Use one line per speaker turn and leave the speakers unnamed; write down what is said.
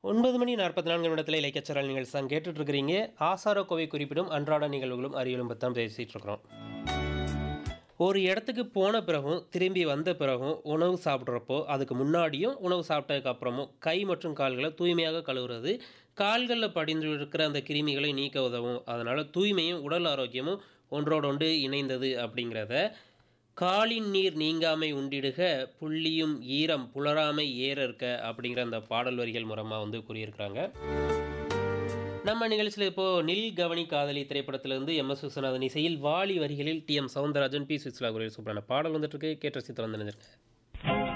ஒன்பது மணி நாற்பத்தி நான்கு நிமிடத்தில் இலக்கியச்சரல் நிகழ்ச்சி தான் கேட்டுட்டு இருக்கிறீங்க ஆசாரக்கோவை குறிப்பிடும் அன்றாட நிகழ்வுகளும் அறிவியலும் பற்றி தான் பேசிகிட்டு இருக்கிறோம் ஒரு இடத்துக்கு போன பிறகும் திரும்பி வந்த பிறகும் உணவு சாப்பிட்றப்போ அதுக்கு முன்னாடியும் உணவு சாப்பிட்டதுக்கு அப்புறமும் கை மற்றும் கால்களை தூய்மையாக கழுவுறது கால்களில் படிந்து இருக்கிற அந்த கிருமிகளை நீக்க உதவும் அதனால் தூய்மையும் உடல் ஆரோக்கியமும் ஒன்றோடொன்று இணைந்தது அப்படிங்கிறத காலின் நீர் நீங்காமை உண்டிடுக புள்ளியும் ஈரம் புலராமை ஏற இருக்க அப்படிங்கிற அந்த பாடல் வரிகள் மூலமாக வந்து கூறியிருக்கிறாங்க நம்ம நிகழ்ச்சியில் இப்போது நில் கவனி காதலி திரைப்படத்திலிருந்து எம் எஸ் விஸ்வநாதன் இசையில் வாலி வரிகளில் T M Soundararajan P Susheela குரல் சூப்பரான பாடல் வந்துட்டு இருக்கு கேட்ட சித்திரம் நினைஞ்சிருக்கேன்